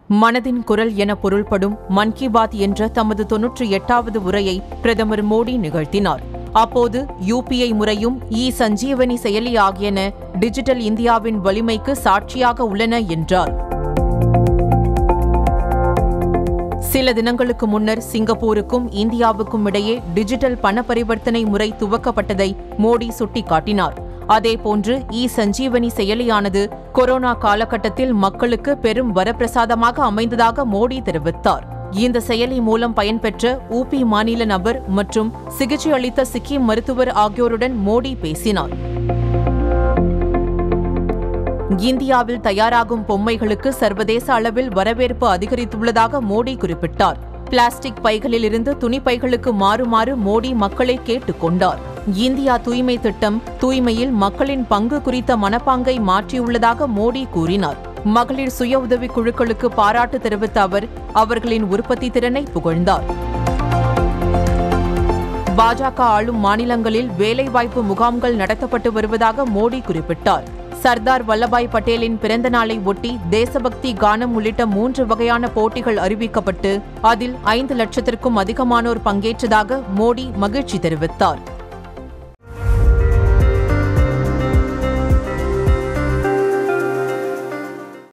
மனதின் குரல் என பொருள்படும் மன் கி பாத் என்ற தமது தொன்னூற்றி எட்டாவது உரையை பிரதமர் மோடி நிகழ்த்தினார் அப்போது யுபிஐ முறையும் இ சஞ்சீவனி செயலி ஆகியன டிஜிட்டல் இந்தியாவின் வலிமைக்கு சாட்சியாக உள்ளன என்றார் சில தினங்களுக்கு முன்னர் சிங்கப்பூருக்கும் இந்தியாவுக்கும் இடையே டிஜிட்டல் பண பரிவர்த்தனை முறை துவக்கப்பட்டதை மோடி சுட்டிக்காட்டினார் அதேபோன்று இ சஞ்சீவனி செயலியானது கொரோனா காலகட்டத்தில் மக்களுக்கு பெரும் வரப்பிரசாதமாக அமைந்ததாக மோடி தெரிவித்தார் இந்த செயலி மூலம் பயன்பெற்ற ஊபி மாநில நபர் மற்றும் சிகிச்சை அளித்த சிக்கிம் மருத்துவர் ஆகியோருடன் மோடி பேசினார் இந்தியாவில் தயாராகும் பொம்மைகளுக்கு சர்வதேச அளவில் வரவேற்பு அதிகரித்துள்ளதாக மோடி குறிப்பிட்டார் பிளாஸ்டிக் பைகளிலிருந்து துணி பைகளுக்கு மாறுமாறு மோடி மக்களை கேட்டுக் கொண்டார் இந்தியா தூய்மை திட்டம் தூய்மையில் மக்களின் பங்கு குறித்த மனப்பாங்கை மாற்றியுள்ளதாக மோடி கூறினார் மகளிர் சுய உதவிக் குழுக்களுக்கு பாராட்டு தெரிவித்த அவர் அவர்களின் உற்பத்தி திறனை புகழ்ந்தார் பாஜக ஆளும் மாநிலங்களில் வேலைவாய்ப்பு முகாம்கள் நடத்தப்பட்டு வருவதாக மோடி குறிப்பிட்டார் சர்தார் வல்லபாய் பட்டேலின் பிறந்த நாளை ஒட்டி தேசபக்தி கானம் உள்ளிட்ட மூன்று வகையான போட்டிகள் அறிவிக்கப்பட்டு அதில் ஐந்து லட்சத்திற்கும் அதிகமானோர் பங்கேற்றதாக மோடி மகிழ்ச்சி தெரிவித்தார்